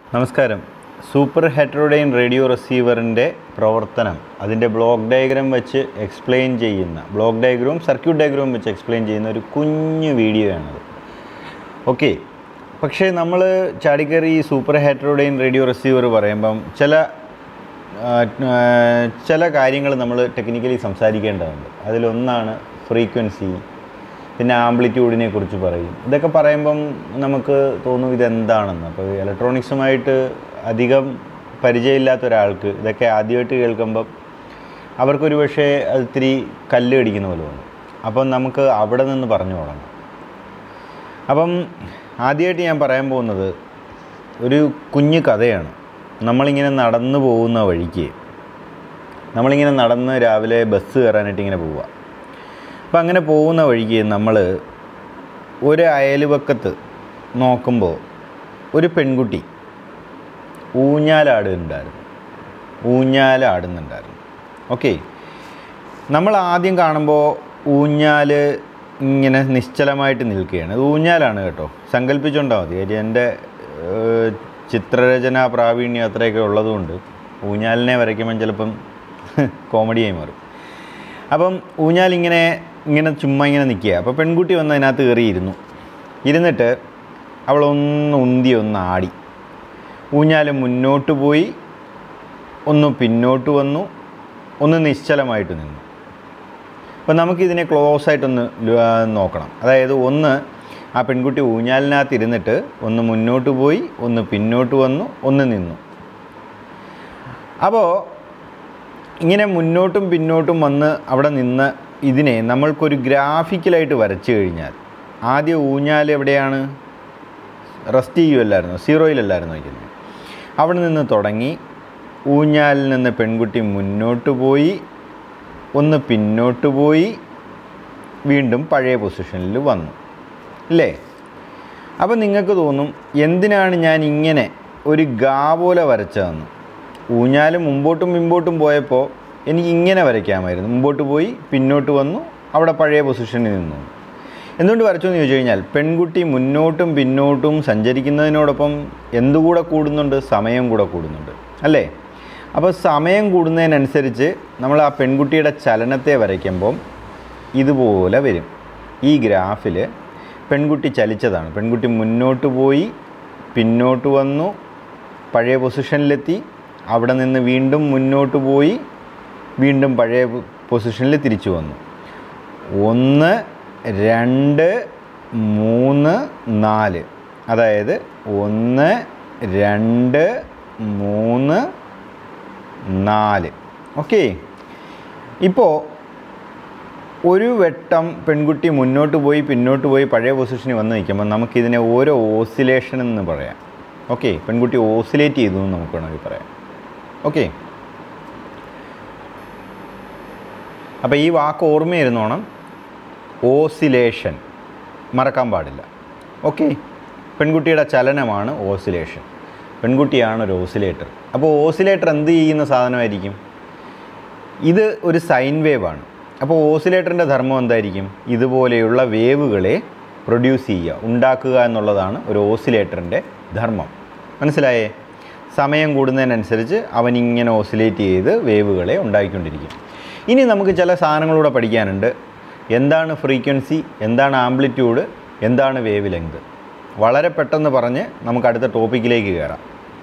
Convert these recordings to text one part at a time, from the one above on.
നമസ്കാരം super heterodyne radio റിസീവറിൻ്റെ പ്രവർത്തനം അതിൻ്റെ ബ്ലോക്ക് ഡയഗ്രാം വെച്ച് എക്സ്പ്ലെയിൻ ചെയ്യുന്ന ബ്ലോക്ക് ഡയഗ്രവും സർക്യൂട്ട് ഡയഗ്രവും വെച്ച് എക്സ്പ്ലെയിൻ ചെയ്യുന്ന ഒരു കുഞ്ഞു വീഡിയോ ആണത് ഓക്കെ പക്ഷേ നമ്മൾ ചാടിക്കറി ഈ സൂപ്പർ ഹെറ്ററോഡൈൻ റേഡിയോ റിസീവർ പറയുമ്പം ചില ആ, ആ, ചില കാര്യങ്ങൾ നമ്മൾ ടെക്നിക്കലി സംസാരിക്കേണ്ടതുണ്ട് അതിലൊന്നാണ് ഫ്രീക്വൻസി പിന്നെ ആംപ്ലിറ്റ്യൂഡിനെ കുറിച്ച് പറയും ഇതൊക്കെ പറയുമ്പം നമുക്ക് തോന്നും ഇതെന്താണെന്ന് അപ്പോൾ ഇലക്ട്രോണിക്സുമായിട്ട് അധികം പരിചയമില്ലാത്ത ഒരാൾക്ക് ഇതൊക്കെ ആദ്യമായിട്ട് കേൾക്കുമ്പം അവർക്കൊരു പക്ഷേ അത് ഇത്തിരി കല്ല് കടിക്കുന്ന പോലെ തോന്നും അപ്പം നമുക്ക് അവിടെ നിന്ന് പറഞ്ഞു തുടങ്ങാം അപ്പം ആദ്യമായിട്ട് ഞാൻ പറയാൻ പോകുന്നത് ഒരു കുഞ്ഞു കഥയാണ് നമ്മളിങ്ങനെ നടന്നു പോകുന്ന വഴിക്ക് നമ്മളിങ്ങനെ നടന്ന് രാവിലെ ബസ് കയറാനായിട്ട് ഇങ്ങനെ പോവുക അപ്പം അങ്ങനെ പോകുന്ന വഴിക്ക് നമ്മൾ ഒരു അയൽവക്കത്ത് നോക്കുമ്പോൾ ഒരു പെൺകുട്ടി ഊഞ്ഞാലാടുന്നുണ്ടായിരുന്നു ഊഞ്ഞാലാടുന്നുണ്ടായിരുന്നു ഓക്കെ നമ്മൾ ആദ്യം കാണുമ്പോൾ ഊഞ്ഞാൽ ഇങ്ങനെ നിശ്ചലമായിട്ട് നിൽക്കുകയാണ് ഇത് ഊഞ്ഞാലാണ് കേട്ടോ സങ്കല്പിച്ചുകൊണ്ടാൽ മതി കാര്യം എൻ്റെ ഏഹ്, ചിത്രരചനാ പ്രാവീണ്യം അത്രയൊക്കെ ഉള്ളതുകൊണ്ട് ഊഞ്ഞാലിനെ വരയ്ക്കുമ്പം ചിലപ്പം കോമഡിയായി മാറും അപ്പം ഊഞ്ഞാൽ ഇങ്ങനെ ഇങ്ങനെ ചുമ്മാ ഇങ്ങനെ നിൽക്കുക അപ്പോൾ പെൺകുട്ടി വന്ന് അതിനകത്ത് കയറിയിരുന്നു ഇരുന്നിട്ട് അവളൊന്ന് ഉന്തി ഒന്ന് ആടി ഊഞ്ഞാൽ മുന്നോട്ട് പോയി ഒന്ന് പിന്നോട്ട് വന്നു ഒന്ന് നിശ്ചലമായിട്ട് നിന്നു അപ്പം നമുക്കിതിനെ ക്ലോസ് ആയിട്ടൊന്ന് ല- ആ, നോക്കണം അതായത് ഒന്ന് ആ പെൺകുട്ടി ഊഞ്ഞാലിനകത്ത് ഇരുന്നിട്ട് ഒന്ന് മുന്നോട്ട് പോയി ഒന്ന് പിന്നോട്ട് വന്നു ഒന്ന് നിന്നു അപ്പോൾ ഇങ്ങനെ മുന്നോട്ടും പിന്നോട്ടും വന്ന് അവിടെ നിന്ന് ഇതിനെ നമ്മൾക്കൊരു ഗ്രാഫിക്കലായിട്ട് വരച്ചു കഴിഞ്ഞാൽ ആദ്യം ഊഞ്ഞാൽ എവിടെയാണ് റെസ്റ്റ് ചെയ്യുമല്ലായിരുന്നു സീറോയിലല്ലായിരുന്നു വയ്ക്കുന്നത് അവിടെ നിന്ന് തുടങ്ങി ഊഞ്ഞാലിൽ നിന്ന് പെൺകുട്ടി മുന്നോട്ട് പോയി ഒന്ന് പിന്നോട്ട് പോയി വീണ്ടും പഴയ പൊസിഷനിൽ വന്നു അല്ലേ അപ്പം നിങ്ങൾക്ക് തോന്നും എന്തിനാണ് ഞാൻ ഇങ്ങനെ ഒരു ഗാ പോലെ വരച്ചതെന്ന് ഊഞ്ഞാൽ മുമ്പോട്ടും മുമ്പോട്ടും പോയപ്പോൾ എനിക്ക് ഇങ്ങനെ വരയ്ക്കാമായിരുന്നു മുമ്പോട്ട് പോയി പിന്നോട്ട് വന്നു അവിടെ പഴയ പൊസിഷനിൽ നിന്നു എന്തുകൊണ്ട് വരച്ചു എന്ന് ചോദിച്ചു കഴിഞ്ഞാൽ പെൺകുട്ടി മുന്നോട്ടും പിന്നോട്ടും സഞ്ചരിക്കുന്നതിനോടൊപ്പം എന്തുകൂടെ കൂടുന്നുണ്ട് സമയം കൂടെ കൂടുന്നുണ്ട് അല്ലേ അപ്പോൾ സമയം കൂടുന്നതിനനുസരിച്ച് നമ്മൾ ആ പെൺകുട്ടിയുടെ ചലനത്തെ വരയ്ക്കുമ്പം ഇതുപോലെ വരും ഈ ഗ്രാഫിൽ പെൺകുട്ടി ചലിച്ചതാണ് പെൺകുട്ടി മുന്നോട്ട് പോയി പിന്നോട്ട് വന്നു പഴയ പൊസിഷനിലെത്തി അവിടെ നിന്ന് വീണ്ടും മുന്നോട്ട് പോയി വീണ്ടും പഴയ പൊസിഷനിൽ തിരിച്ചു വന്നു ഒന്ന് രണ്ട് മൂന്ന് നാല് അതായത് ഒന്ന് രണ്ട് മൂന്ന് നാല് ഓക്കെ ഇപ്പോൾ ഒരു വെട്ടം പെൺകുട്ടി മുന്നോട്ട് പോയി പിന്നോട്ട് പോയി പഴയ പൊസിഷനിൽ വന്ന് നിൽക്കുമ്പോൾ നമുക്കിതിനെ ഓരോ ഓസിലേഷൻ എന്ന് പറയാം ഓക്കെ പെൺകുട്ടി ഓസിലേറ്റ് ചെയ്തു എന്ന് നമുക്ക് വേണമെങ്കിൽ പറയാം ഓക്കെ അപ്പോൾ ഈ വാക്ക് ഓർമ്മയിരുന്നോണം ഓസിലേഷൻ മറക്കാൻ പാടില്ല ഓക്കെ പെൺകുട്ടിയുടെ ചലനമാണ് ഓസിലേഷൻ പെൺകുട്ടിയാണ് ഒരു ഓസിലേറ്റർ അപ്പോൾ ഓസിലേറ്റർ എന്ത് ചെയ്യുന്ന സാധനമായിരിക്കും ഇത് ഒരു സൈൻ വേവ് ആണ് അപ്പോൾ ഓസിലേറ്ററിൻ്റെ ധർമ്മം എന്തായിരിക്കും ഇതുപോലെയുള്ള വേവുകളെ പ്രൊഡ്യൂസ് ചെയ്യുക ഉണ്ടാക്കുക എന്നുള്ളതാണ് ഒരു ഓസിലേറ്ററിൻ്റെ ധർമ്മം മനസ്സിലായേ സമയം കൂടുന്നതിനനുസരിച്ച് അവൻ ഇങ്ങനെ ഓസിലേറ്റ് ചെയ്ത് വേവുകളെ ഉണ്ടാക്കിക്കൊണ്ടിരിക്കും ഇനി നമുക്ക് ചില സാധനങ്ങളൂടെ പഠിക്കാനുണ്ട് എന്താണ് ഫ്രീക്വൻസി എന്താണ് ആംപ്ലിറ്റ്യൂഡ് എന്താണ് വേവ് ലെങ്ത് വളരെ പെട്ടെന്ന് പറഞ്ഞ് നമുക്ക് അടുത്ത ടോപ്പിക്കിലേക്ക് കയറാം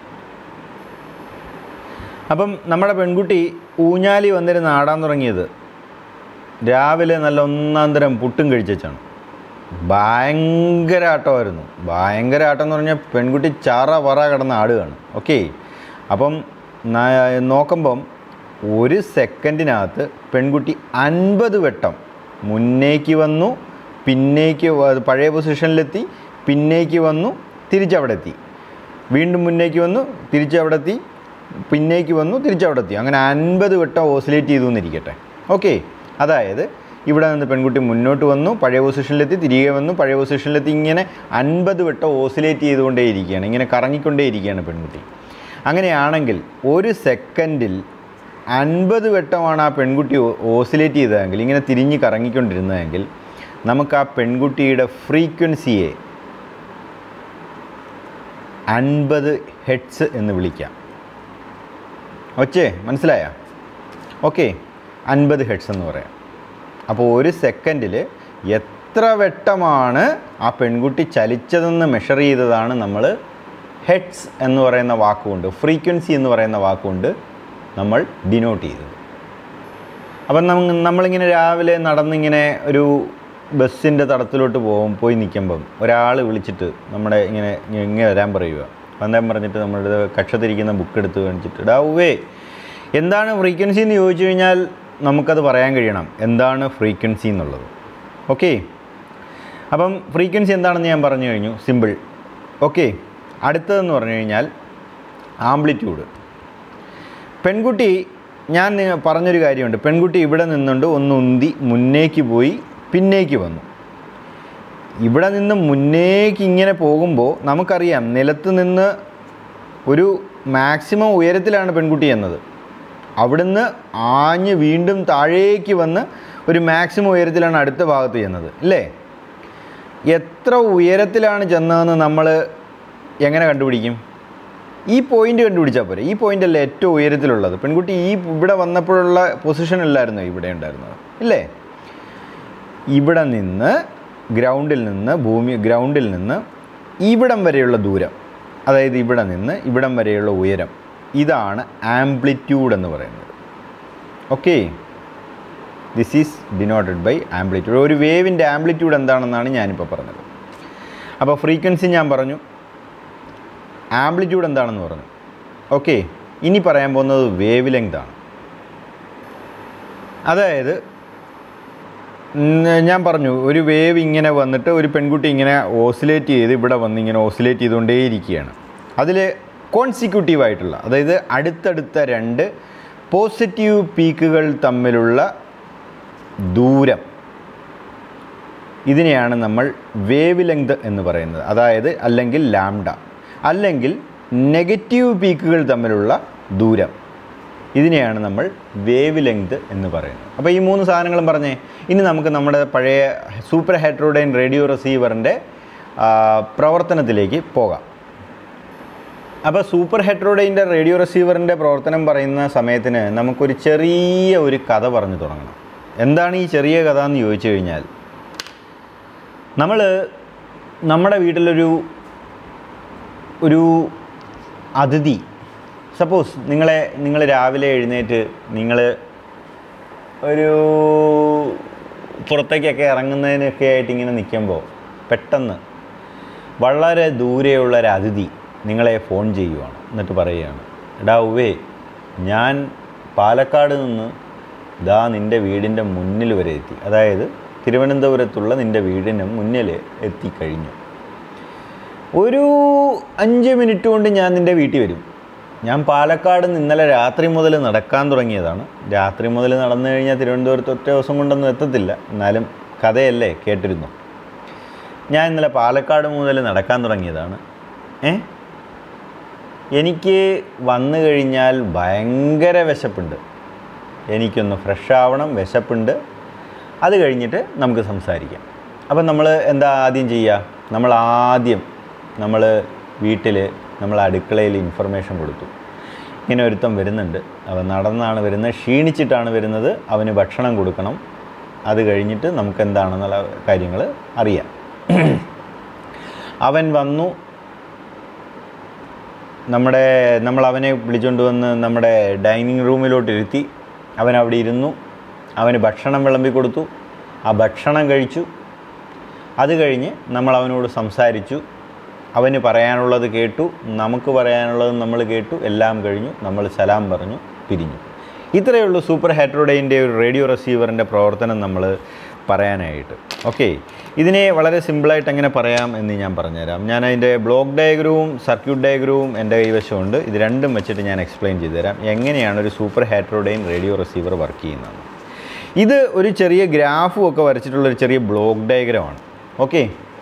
അപ്പം നമ്മുടെ പെൺകുട്ടി ഊഞ്ഞാലി വന്നിരുന്ന് ആടാൻ തുടങ്ങിയത് രാവിലെ നല്ല ഒന്നാം തരം പുട്ടും കഴിച്ചാണ് ഭയങ്കര ആട്ടമായിരുന്നു ഭയങ്കര ആട്ടം എന്ന് പറഞ്ഞാൽ പെൺകുട്ടി ചാറ പറ കിടന്ന് ആടുകയാണ് ഓക്കെ അപ്പം ന- നോക്കുമ്പം ഒരു സെക്കൻഡിനകത്ത് പെൺകുട്ടി അൻപത് വട്ടം മുന്നേക്ക് വന്നു പിന്നേക്ക് വ- പഴയ പൊസിഷനിലെത്തി പിന്നേക്ക് വന്നു തിരിച്ചവിടെ എത്തി വീണ്ടും മുന്നേക്ക് വന്നു തിരിച്ചവിടെ എത്തി പിന്നേക്ക് വന്നു തിരിച്ചവിടെ എത്തി അങ്ങനെ അൻപത് വട്ടം ഓസിലേറ്റ് ചെയ്തു എന്നിരിക്കട്ടെ ഓക്കെ അതായത് ഇവിടെ നിന്ന് പെൺകുട്ടി മുന്നോട്ട് വന്നു പഴയ പൊസിഷനിലെത്തി തിരികെ വന്നു പഴയ പൊസിഷനിലെത്തി ഇങ്ങനെ അൻപത് വട്ടം ഓസിലേറ്റ് ചെയ്തുകൊണ്ടേയിരിക്കുകയാണ് ഇങ്ങനെ കറങ്ങിക്കൊണ്ടേയിരിക്കുകയാണ് പെൺകുട്ടി അങ്ങനെയാണെങ്കിൽ ഒരു സെക്കൻഡിൽ അൻപത് വട്ടമാണ് ആ പെൺകുട്ടി ഓ- ഓസിലേറ്റ് ചെയ്തതെങ്കിൽ ഇങ്ങനെ തിരിഞ്ഞ് കറങ്ങിക്കൊണ്ടിരുന്നതെങ്കിൽ നമുക്ക് ആ പെൺകുട്ടിയുടെ ഫ്രീക്വൻസിയെ അൻപത് ഹെഡ്സ് എന്ന് വിളിക്കാം ഒച്ചേ മനസ്സിലായ ഓക്കെ അൻപത് ഹെഡ്സ് എന്ന് പറയാം അപ്പോൾ ഒരു സെക്കൻഡിൽ എത്ര വെട്ടമാണ് ആ പെൺകുട്ടി ചലിച്ചതെന്ന് മെഷർ ചെയ്തതാണ് നമ്മൾ ഹെഡ്സ് എന്ന് പറയുന്ന വാക്കുകൊണ്ട് ഫ്രീക്വൻസി എന്ന് പറയുന്ന വാക്കുകൊണ്ട് നമ്മൾ ഡിനോട്ട് ചെയ്തത് അപ്പം നമ്മ നമ്മളിങ്ങനെ രാവിലെ നടന്നിങ്ങനെ ഒരു ബസ്സിൻ്റെ തടത്തിലോട്ട് പോകും പോയി നിൽക്കുമ്പം ഒരാൾ വിളിച്ചിട്ട് നമ്മുടെ ഇങ്ങനെ ഇങ്ങനെ ഇങ്ങനെ വരാൻ പറയുക വന്നാൻ പറഞ്ഞിട്ട് നമ്മളുടെ കക്ഷത്തിരിക്കുന്ന ബുക്ക് എടുത്ത് കാണിച്ചിട്ട് ഡാവേ എന്താണ് ഫ്രീക്വൻസി എന്ന് ചോദിച്ചു കഴിഞ്ഞാൽ നമുക്കത് പറയാൻ കഴിയണം എന്താണ് ഫ്രീക്വൻസി എന്നുള്ളത് ഓക്കെ അപ്പം ഫ്രീക്വൻസി എന്താണെന്ന് ഞാൻ പറഞ്ഞു കഴിഞ്ഞു സിമ്പിൾ ഓക്കെ അടുത്തതെന്ന് പറഞ്ഞു കഴിഞ്ഞാൽ ആംപ്ലിറ്റ്യൂഡ് പെൺകുട്ടി ഞാൻ നിങ്ങ- പറഞ്ഞൊരു കാര്യമുണ്ട് പെൺകുട്ടി ഇവിടെ നിന്നുകൊണ്ട് ഒന്ന് ഉന്തി മുന്നേക്ക് പോയി പിന്നേക്ക് വന്നു ഇവിടെ നിന്ന് മുന്നേക്ക് ഇങ്ങനെ പോകുമ്പോൾ നമുക്കറിയാം നിലത്ത് നിന്ന് ഒരു മാക്സിമം ഉയരത്തിലാണ് പെൺകുട്ടി എന്നത് അവിടുന്ന് ആഞ്ഞ് വീണ്ടും താഴേക്ക് വന്ന് ഒരു മാക്സിമം ഉയരത്തിലാണ് അടുത്ത ഭാഗത്ത് ചെന്നത് അല്ലേ എത്ര ഉയരത്തിലാണ് ചെന്നതെന്ന് നമ്മൾ എങ്ങനെ കണ്ടുപിടിക്കും ഈ പോയിന്റ് കണ്ടുപിടിച്ചാൽ പോരെ ഈ പോയിന്റ് അല്ലേ ഏറ്റവും ഉയരത്തിലുള്ളത് പെൺകുട്ടി ഈ ഇവിടെ വന്നപ്പോഴുള്ള പൊസിഷൻ അല്ലായിരുന്നു ഇവിടെ ഉണ്ടായിരുന്നത് ഇല്ലേ ഇവിടെ നിന്ന് ഗ്രൗണ്ടിൽ നിന്ന് ഭൂമി ഗ്രൗണ്ടിൽ നിന്ന് ഇവിടം വരെയുള്ള ദൂരം അതായത് ഇവിടെ നിന്ന് ഇവിടം വരെയുള്ള ഉയരം ഇതാണ് ആംപ്ലിറ്റ്യൂഡ് എന്ന് പറയുന്നത് okay this is denoted by amplitude ഒരു വേവിൻ്റെ ആംപ്ലിറ്റ്യൂഡ് എന്താണെന്നാണ് ഞാനിപ്പോൾ പറഞ്ഞത് അപ്പോൾ ഫ്രീക്വൻസി ഞാൻ പറഞ്ഞു ആംപ്ലിറ്റ്യൂഡ് എന്താണെന്ന് പറഞ്ഞു ഓക്കെ ഇനി പറയാൻ പോകുന്നത് വേവ് ലെങ്ത് ആണ് അതായത് ഉം, ഞാൻ പറഞ്ഞു ഒരു വേവ് ഇങ്ങനെ വന്നിട്ട് ഒരു പെൺകുട്ടി ഇങ്ങനെ ഓസിലേറ്റ് ചെയ്ത് ഇവിടെ വന്ന് ഇങ്ങനെ ഓസിലേറ്റ് ചെയ്തുകൊണ്ടേയിരിക്കുകയാണ് അതിൽ കോൺസിക്യൂട്ടീവ് ആയിട്ടുള്ള അതായത് അടുത്തടുത്ത രണ്ട് പോസിറ്റീവ് പീക്കുകൾ തമ്മിലുള്ള ദൂരം ഇതിനെയാണ് നമ്മൾ വേവ് ലെങ്ത് എന്ന് പറയുന്നത് അതായത് അല്ലെങ്കിൽ ലാംഡ അല്ലെങ്കിൽ നെഗറ്റീവ് പീക്കുകൾ തമ്മിലുള്ള ദൂരം ഇതിനെയാണ് നമ്മൾ വേവ് ലെങ്ത് എന്ന് പറയുന്നത് അപ്പോൾ ഈ മൂന്ന് സാധനങ്ങളും പറഞ്ഞേ ഇനി നമുക്ക് നമ്മുടെ പഴയ സൂപ്പർ ഹെട്രോഡൈൻ റേഡിയോ റിസീവറിൻ്റെ പ്രവർത്തനത്തിലേക്ക് പോകാം അപ്പോൾ സൂപ്പർ ഹെട്രോഡൈൻ്റെ റേഡിയോ റിസീവറിൻ്റെ പ്രവർത്തനം പറയുന്ന സമയത്തിന് നമുക്കൊരു ചെറിയ ഒരു കഥ പറഞ്ഞു തുടങ്ങണം എന്താണ് ഈ ചെറിയ കഥ എന്ന് ചോദിച്ചു കഴിഞ്ഞാൽ നമ്മൾ നമ്മുടെ വീട്ടിലൊരു ഒരു അതിഥി സപ്പോസ് നിങ്ങളെ നിങ്ങൾ രാവിലെ എഴുന്നേറ്റ് നിങ്ങൾ ഒരു പുറത്തേക്കൊക്കെ ഇറങ്ങുന്നതിനൊക്കെ ആയിട്ട് ഇങ്ങനെ നിൽക്കുമ്പോൾ പെട്ടെന്ന് വളരെ ദൂരെയുള്ള ഒരു അതിഥി നിങ്ങളെ ഫോൺ ചെയ്യുവാണ് എന്നിട്ട് പറയുകയാണ് എടാ ഉവേ ഞാൻ പാലക്കാട് നിന്ന് ദാ നിൻ്റെ വീടിൻ്റെ മുന്നിൽ വരെ എത്തി അതായത് തിരുവനന്തപുരത്തുള്ള നിൻ്റെ വീടിന് മുന്നിൽ എത്തിക്കഴിഞ്ഞു ഒരു അഞ്ച് മിനിറ്റ് കൊണ്ട് ഞാൻ നിൻ്റെ വീട്ടിൽ വരും ഞാൻ പാലക്കാട് നിന്ന് ഇന്നലെ രാത്രി മുതൽ നടക്കാൻ തുടങ്ങിയതാണ് രാത്രി മുതൽ നടന്നു കഴിഞ്ഞാൽ തിരുവനന്തപുരത്ത് ഒറ്റ ദിവസം കൊണ്ടൊന്നും എത്തത്തില്ല എന്നാലും കഥയല്ലേ കേട്ടിരുന്നു ഞാൻ ഇന്നലെ പാലക്കാട് മുതൽ നടക്കാൻ തുടങ്ങിയതാണ് ഏ എനിക്ക് വന്നു കഴിഞ്ഞാൽ ഭയങ്കര വിശപ്പുണ്ട് എനിക്കൊന്ന് ഫ്രഷ് ആവണം വിശപ്പുണ്ട് അത് കഴിഞ്ഞിട്ട് നമുക്ക് സംസാരിക്കാം അപ്പം നമ്മൾ എന്താ ആദ്യം ചെയ്യുക നമ്മൾ ആദ്യം നമ്മൾ വീട്ടിൽ നമ്മൾ അടുക്കളയിൽ ഇൻഫർമേഷൻ കൊടുത്തു ഇങ്ങനെ ഒരുത്തം വരുന്നുണ്ട് അവൻ നടന്നാണ് വരുന്നത് ക്ഷീണിച്ചിട്ടാണ് വരുന്നത് അവന് ഭക്ഷണം കൊടുക്കണം അത് കഴിഞ്ഞിട്ട് നമുക്ക് എന്താണെന്നുള്ള കാര്യങ്ങൾ അറിയാം അവൻ വന്നു നമ്മുടെ നമ്മൾ അവനെ വിളിച്ചുകൊണ്ട് വന്ന് നമ്മുടെ ഡൈനിങ് റൂമിലോട്ട് ഇരുത്തി അവൻ അവിടെ ഇരുന്നു അവന് ഭക്ഷണം വിളമ്പി കൊടുത്തു ആ ഭക്ഷണം കഴിച്ചു അത് കഴിഞ്ഞ് നമ്മൾ അവനോട് സംസാരിച്ചു അവന് പറയാനുള്ളത് കേട്ടു നമുക്ക് പറയാനുള്ളത് നമ്മൾ കേട്ടു എല്ലാം കഴിഞ്ഞു നമ്മൾ സലാം പറഞ്ഞു പിരിഞ്ഞു ഇത്രയേ ഉള്ളൂ സൂപ്പർ ഹെട്രോഡൈൻ്റെ ഒരു റേഡിയോ റിസീവറിൻ്റെ പ്രവർത്തനം നമ്മൾ പറയാനായിട്ട് ഓക്കെ ഇതിനെ വളരെ സിമ്പിളായിട്ട് എങ്ങനെ പറയാം എന്ന് ഞാൻ പറഞ്ഞുതരാം ഞാൻ അതിൻ്റെ ബ്ലോക്ക് ഡയഗ്രവും സർക്യൂട്ട് ഡയഗ്രവും എൻ്റെ കൈവശമുണ്ട് ഇത് രണ്ടും വെച്ചിട്ട് ഞാൻ എക്സ്പ്ലെയിൻ ചെയ്തു തരാം എങ്ങനെയാണ് ഒരു superheterodyne radio receiver work ചെയ്യുന്നത് ഇത് ഒരു ചെറിയ ഗ്രാഫും ഒക്കെ വരച്ചിട്ടുള്ള ഒരു ചെറിയ ബ്ലോക്ക് ഡയഗ്രമാണ് ഓക്കെ